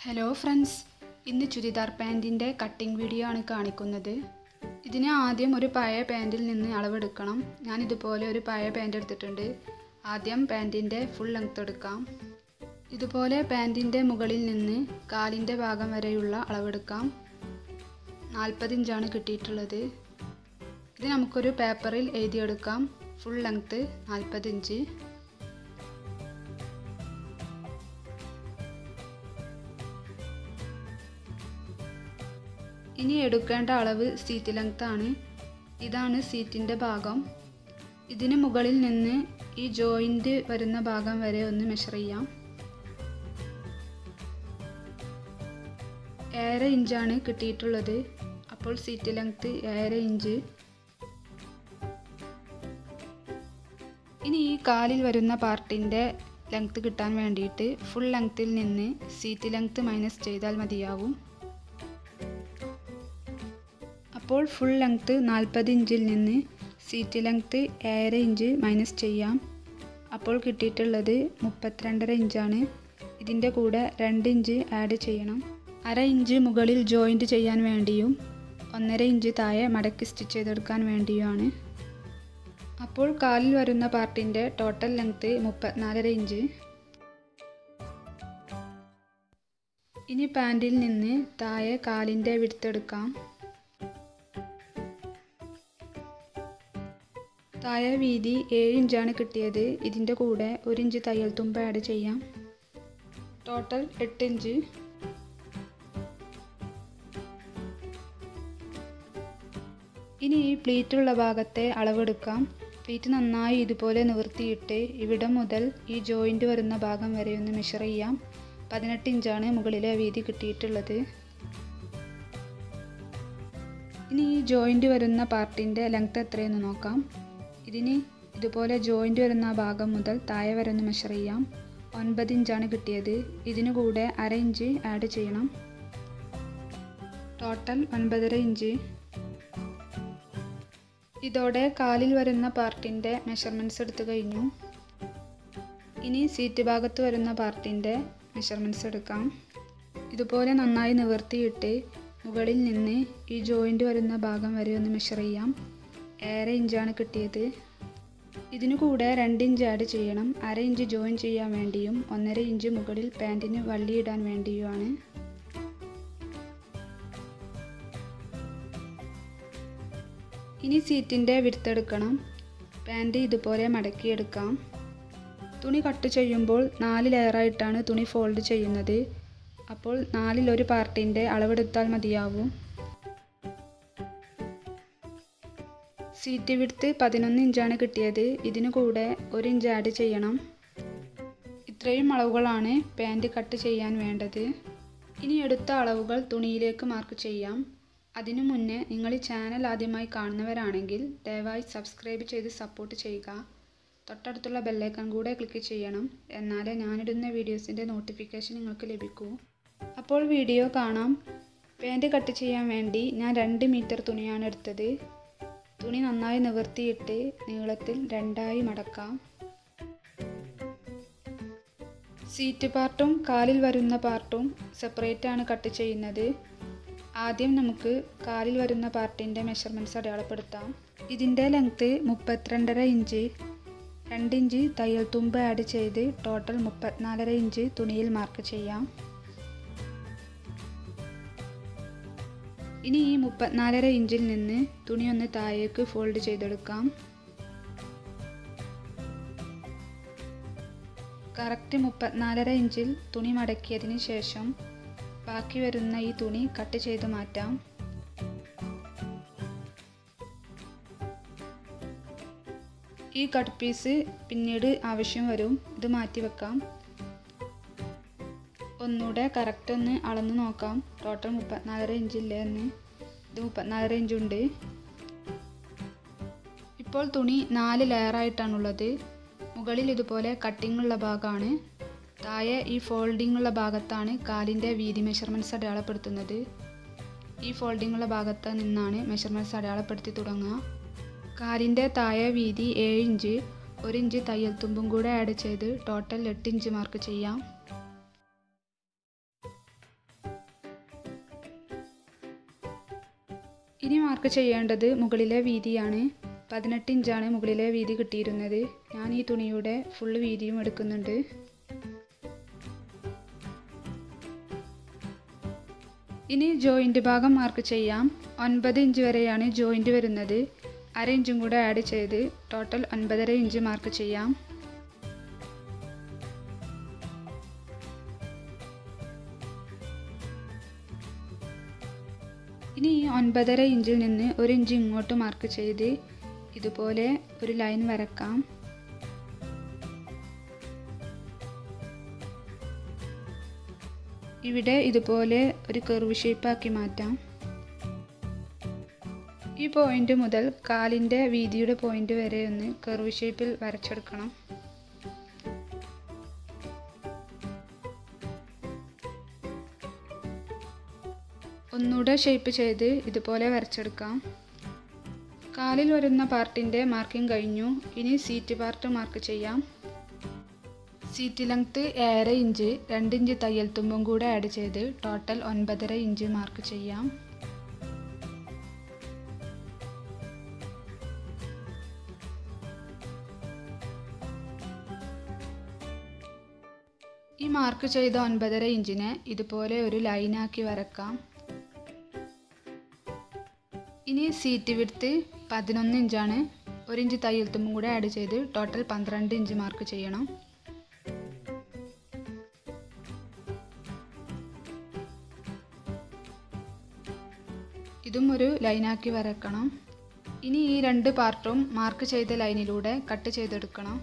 hello friends ഇന്ന് churidar പാൻറ്റിൻ്റെ cutting video ആണ് കാണിക്കുന്നത് ഇതിന് ആദ്യം ഒരു പഴയ പാൻറ്റിൽ നിന്ന് അളവെടുക്കണം ഞാൻ ഇതുപോലെ ഒരു പഴയ പാൻറ് എടുത്തിട്ടുണ്ട് ആദ്യം പാൻറ്റിൻ്റെ ഫുൾ ലെങ്ത് എടുക്കാം ഇതുപോലെ പാൻറ്റിൻ്റെ മുകളിൽ നിന്ന് കാലിൻ്റെ ഭാഗം വരെയുള്ള അളവെടുക്കാം നാൽപ്പത് ഇഞ്ചാണ് കിട്ടിയിട്ടുള്ളത് ഇത് നമുക്കൊരു പേപ്പറിൽ എഴുതിയെടുക്കാം ഫുൾ ലെങ്ത്ത് നാൽപ്പത് ഇഞ്ച് ഇനി എടുക്കേണ്ട അളവ് സീറ്റ് ലെങ്ത് ആണ് ഇതാണ് സീറ്റിൻ്റെ ഭാഗം ഇതിന് മുകളിൽ നിന്ന് ഈ ജോയിൻ്റ് വരുന്ന ഭാഗം വരെ ഒന്ന് മെഷർ ചെയ്യാം ഏഴര ഇഞ്ചാണ് കിട്ടിയിട്ടുള്ളത് അപ്പോൾ സീറ്റ് ലെങ്ത് ഏഴര ഇഞ്ച് ഇനി ഈ കാലിൽ വരുന്ന പാർട്ടിൻ്റെ ലെങ്ത് കിട്ടാൻ വേണ്ടിയിട്ട് ഫുൾ ലെങ്ത്തിൽ നിന്ന് സീറ്റ് ലെങ്ത് മൈനസ് ചെയ്താൽ മതിയാവും അപ്പോൾ ഫുൾ ലെങ്ത്ത് നാൽപ്പത് ഇഞ്ചിൽ നിന്ന് സീറ്റ് ലെങ്ത്ത് ഏഴര ഇഞ്ച് മൈനസ് ചെയ്യാം അപ്പോൾ കിട്ടിയിട്ടുള്ളത് മുപ്പത്തിരണ്ടര ഇഞ്ചാണ് ഇതിൻ്റെ കൂടെ രണ്ട് ഇഞ്ച് ആഡ് ചെയ്യണം അര ഇഞ്ച് മുകളിൽ ജോയിൻറ്റ് ചെയ്യാൻ വേണ്ടിയും ഒന്നര ഇഞ്ച് താഴെ മടക്കി സ്റ്റിച്ച് ചെയ്തെടുക്കാൻ വേണ്ടിയുമാണ് അപ്പോൾ കാലിൽ വരുന്ന പാർട്ടിൻ്റെ ടോട്ടൽ ലെങ്ത്ത് മുപ്പത്തിനാലര ഇഞ്ച് ഇനി പാൻറ്റിൽ നിന്ന് താഴെ കാലിൻ്റെ വിടുത്തെടുക്കാം താഴെ വീതി ഏഴ് ഇഞ്ചാണ് കിട്ടിയത് ഇതിൻ്റെ കൂടെ ഒരു ഇഞ്ച് തയ്യൽ തുമ്പ് ആഡ് ചെയ്യാം ടോട്ടൽ എട്ട് ഇഞ്ച് ഇനി ഈ പ്ലീറ്റുള്ള ഭാഗത്തെ അളവെടുക്കാം പ്ലീറ്റ് നന്നായി ഇതുപോലെ നിവർത്തിയിട്ട് ഇവിടം മുതൽ ഈ ജോയിൻ്റ് വരുന്ന ഭാഗം വരെ ഒന്ന് മെഷർ ചെയ്യാം പതിനെട്ട് ഇഞ്ചാണ് മുകളിലെ വീതി കിട്ടിയിട്ടുള്ളത് ഇനി ഈ ജോയിൻ്റ് വരുന്ന പാർട്ടിൻ്റെ ലെങ്ത് എത്രയെന്ന് നോക്കാം ഇതിന് ഇതുപോലെ ജോയിൻ്റ് വരുന്ന ഭാഗം മുതൽ താഴെ വരെ ഒന്ന് മെഷർ ചെയ്യാം ഒൻപത് ഇഞ്ചാണ് കിട്ടിയത് ഇതിനു കൂടെ അര ഇഞ്ച് ആഡ് ചെയ്യണം ടോട്ടൽ ഒൻപതര ഇഞ്ച് ഇതോടെ കാലിൽ വരുന്ന പാർട്ടിൻ്റെ മെഷർമെൻറ്റ്സ് എടുത്തു കഴിഞ്ഞു ഇനി സീറ്റ് ഭാഗത്ത് വരുന്ന പാർട്ടിൻ്റെ മെഷർമെൻറ്റ്സ് എടുക്കാം ഇതുപോലെ നന്നായി നിവർത്തിയിട്ട് മുകളിൽ നിന്ന് ഈ ജോയിൻ്റ് വരുന്ന ഭാഗം വരെ ഒന്ന് മെഷർ ചെയ്യാം ഏഴര ഇഞ്ചാണ് കിട്ടിയത് ഇതിനു കൂടെ രണ്ട് ഇഞ്ച് ആഡ് ചെയ്യണം അര ഇഞ്ച് ജോയിൻ ചെയ്യാൻ വേണ്ടിയും ഒന്നര ഇഞ്ച് മുകളിൽ പാൻറ്റിന് വള്ളിയിടാൻ വേണ്ടിയുമാണ് ഇനി സീറ്റിൻ്റെ വിടുത്തെടുക്കണം പാൻറ്റ് ഇതുപോലെ മടക്കിയെടുക്കാം തുണി കട്ട് ചെയ്യുമ്പോൾ നാല് ലെയറായിട്ടാണ് തുണി ഫോൾഡ് ചെയ്യുന്നത് അപ്പോൾ നാലിലൊരു പാർട്ടിൻ്റെ അളവെടുത്താൽ മതിയാവും സീറ്റ് വിടുത്ത് പതിനൊന്ന് ഇഞ്ചാണ് കിട്ടിയത് ഇതിനു കൂടെ ഒരു ഇഞ്ച് ആഡ് ചെയ്യണം ഇത്രയും അളവുകളാണ് പാൻറ് കട്ട് ചെയ്യാൻ വേണ്ടത് ഇനി എടുത്ത അളവുകൾ തുണിയിലേക്ക് മാർക്ക് ചെയ്യാം അതിനു മുന്നേ നിങ്ങൾ ഈ ചാനൽ ആദ്യമായി കാണുന്നവരാണെങ്കിൽ ദയവായി സബ്സ്ക്രൈബ് ചെയ്ത് സപ്പോർട്ട് ചെയ്യുക തൊട്ടടുത്തുള്ള ബെല്ലൈക്കൺ കൂടെ ക്ലിക്ക് ചെയ്യണം എന്നാലേ ഞാനിടുന്ന വീഡിയോസിൻ്റെ നോട്ടിഫിക്കേഷൻ നിങ്ങൾക്ക് ലഭിക്കൂ അപ്പോൾ വീഡിയോ കാണാം പാൻറ് കട്ട് ചെയ്യാൻ വേണ്ടി ഞാൻ രണ്ട് മീറ്റർ തുണിയാണ് എടുത്തത് തുണി നന്നായി നിവർത്തിയിട്ട് നീളത്തിൽ രണ്ടായി മടക്കാം സീറ്റ് പാർട്ടും കാലിൽ വരുന്ന പാർട്ടും സെപ്പറേറ്റ് ആണ് കട്ട് ചെയ്യുന്നത് ആദ്യം നമുക്ക് കാലിൽ വരുന്ന പാർട്ടിൻ്റെ മെഷർമെൻറ്റ്സ് അടയാളപ്പെടുത്താം ഇതിൻ്റെ ലെങ്ത്ത് മുപ്പത്തിരണ്ടര ഇഞ്ച് രണ്ട് ഇഞ്ച് തയ്യൽ തുമ്പ് ആഡ് ചെയ്ത് ടോട്ടൽ മുപ്പത്തിനാലര ഇഞ്ച് തുണിയിൽ മാർക്ക് ചെയ്യാം ഇനി ഈ മുപ്പത്തിനാലര ഇഞ്ചിൽ നിന്ന് തുണി ഒന്ന് താഴേക്ക് ഫോൾഡ് ചെയ്തെടുക്കാം കറക്റ്റ് മുപ്പത്തിനാലര ഇഞ്ചിൽ തുണി മടക്കിയതിന് ശേഷം ബാക്കി വരുന്ന ഈ തുണി കട്ട് ചെയ്ത് മാറ്റാം ഈ കട്ട് പീസ് പിന്നീട് ആവശ്യം വരും ഇത് മാറ്റി വെക്കാം ഒന്നുകൂടെ കറക്റ്റ് ഒന്ന് അളന്ന് നോക്കാം ടോട്ടൽ മുപ്പത്തിനാലര ഇഞ്ചില്ലേ എന്ന് ഇത് മുപ്പത്തിനാലര ഇഞ്ചുണ്ട് ഇപ്പോൾ തുണി നാല് ലെയറായിട്ടാണുള്ളത് മുകളിൽ ഇതുപോലെ കട്ടിംഗ് ഉള്ള ഭാഗമാണ് താഴെ ഈ ഫോൾഡിംഗ് ഉള്ള ഭാഗത്താണ് കാലിൻ്റെ വീതി മെഷർമെൻറ്റ്സ് അടയാളപ്പെടുത്തുന്നത് ഈ ഫോൾഡിംഗ് ഉള്ള ഭാഗത്ത് നിന്നാണ് മെഷർമെൻറ്റ്സ് അടയാളപ്പെടുത്തി തുടങ്ങുക കാലിൻ്റെ താഴെ വീതി ഏഴ് ഇഞ്ച് ഒരു ഇഞ്ച് തയ്യൽ തുമ്പും കൂടെ ആഡ് ചെയ്ത് ടോട്ടൽ എട്ട് ഇഞ്ച് മാർക്ക് ചെയ്യാം ഇനി മാർക്ക് ചെയ്യേണ്ടത് മുകളിലെ വീതിയാണ് പതിനെട്ട് ഇഞ്ചാണ് മുകളിലെ വീതി കിട്ടിയിരുന്നത് ഞാൻ ഈ തുണിയുടെ ഫുള്ള് വീതിയും എടുക്കുന്നുണ്ട് ഇനി ജോയിൻ്റ് ഭാഗം മാർക്ക് ചെയ്യാം ഒൻപത് ഇഞ്ച് വരെയാണ് ജോയിൻ്റ് വരുന്നത് അര ഇഞ്ചും കൂടെ ആഡ് ചെയ്ത് ടോട്ടൽ ഒൻപതര ഇഞ്ച് മാർക്ക് ചെയ്യാം ഇനി ഈ ഒൻപതര ഇഞ്ചിൽ നിന്ന് ഒരു ഇഞ്ച് ഇങ്ങോട്ട് മാർക്ക് ചെയ്ത് ഇതുപോലെ ഒരു ലൈൻ വരക്കാം ഇവിടെ ഇതുപോലെ ഒരു കർവ് ഷേപ്പാക്കി മാറ്റാം ഈ പോയിന്റ് മുതൽ കാലിൻ്റെ വീതിയുടെ പോയിന്റ് വരെ ഒന്ന് കർവ് ഷേപ്പിൽ വരച്ചെടുക്കണം ഒന്നുകൂടെ ഷേപ്പ് ചെയ്ത് ഇതുപോലെ വരച്ചെടുക്കാം കാലിൽ വരുന്ന പാർട്ടിൻ്റെ മാർക്കിംഗ് കഴിഞ്ഞു ഇനി സീറ്റ് പാർട്ട് മാർക്ക് ചെയ്യാം സീറ്റ് ലെങ്ത്ത് ഏഴര ഇഞ്ച് രണ്ട് ഇഞ്ച് തയ്യൽ തുമ്പും കൂടെ ആഡ് ചെയ്ത് ടോട്ടൽ ഒൻപതര ഇഞ്ച് മാർക്ക് ചെയ്യാം ഈ മാർക്ക് ചെയ്ത ഒൻപതര ഇഞ്ചിനെ ഇതുപോലെ ഒരു ലൈനാക്കി വരക്കാം ഇനി സീറ്റ് വിടുത്ത് പതിനൊന്ന് ഇഞ്ചാണ് ഒരു ഇഞ്ച് തയ്യൽ തുമ്പും കൂടെ ആഡ് ചെയ്ത് ടോട്ടൽ പന്ത്രണ്ട് ഇഞ്ച് മാർക്ക് ചെയ്യണം ഇതും ഒരു ലൈനാക്കി വരക്കണം ഇനി ഈ രണ്ട് പാർട്ടും മാർക്ക് ചെയ്ത ലൈനിലൂടെ കട്ട് ചെയ്തെടുക്കണം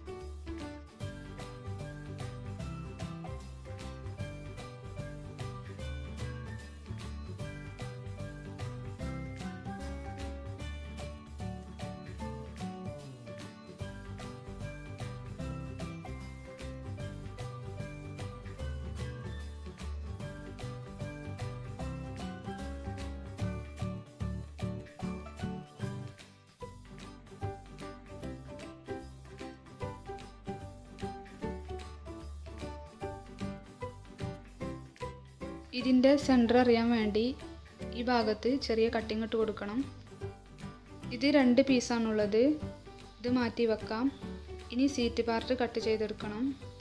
ഇതിൻ്റെ സെൻറ്റർ അറിയാൻ വേണ്ടി ഈ ഭാഗത്ത് ചെറിയ കട്ടിങ് ഇട്ട് കൊടുക്കണം ഇത് രണ്ട് പീസാണുള്ളത് ഇത് മാറ്റി വെക്കാം ഇനി സീറ്റ് പാർട്ട് കട്ട് ചെയ്തെടുക്കണം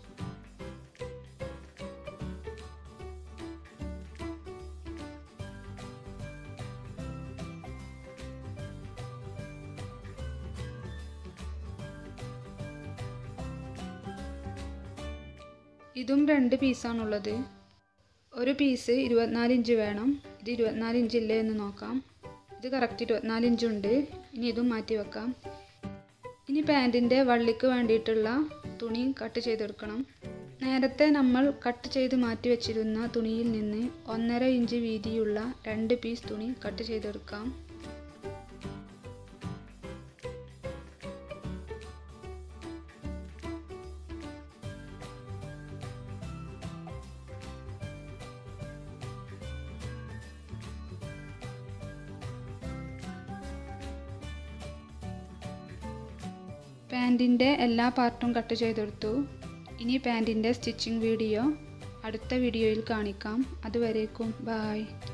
ഇതും രണ്ട് പീസാണുള്ളത് ഒരു പീസ് ഇരുപത്തിനാല് ഇഞ്ച് വേണം ഇത് ഇരുപത്തിനാല് ഇഞ്ച് ഇല്ലേ എന്ന് നോക്കാം ഇത് കറക്റ്റ് ഇരുപത്തിനാല് ഇഞ്ചുണ്ട് ഇനി ഇതും മാറ്റി വെക്കാം ഇനി പാൻറ്റിൻ്റെ വള്ളിക്ക് വേണ്ടിയിട്ടുള്ള തുണി കട്ട് ചെയ്തെടുക്കണം നേരത്തെ നമ്മൾ കട്ട് ചെയ്ത് മാറ്റി വെച്ചിരുന്ന തുണിയിൽ നിന്ന് ഒന്നര ഇഞ്ച് വീതിയുള്ള രണ്ട് പീസ് തുണി കട്ട് ചെയ്തെടുക്കാം പാൻറ്റിൻ്റെ എല്ലാ പാർട്ടും കട്ട് ചെയ്തെടുത്തു ഇനി പാൻറ്റിൻ്റെ സ്റ്റിച്ചിങ് വീഡിയോ അടുത്ത വീഡിയോയിൽ കാണിക്കാം അതുവരേക്കും ബായ്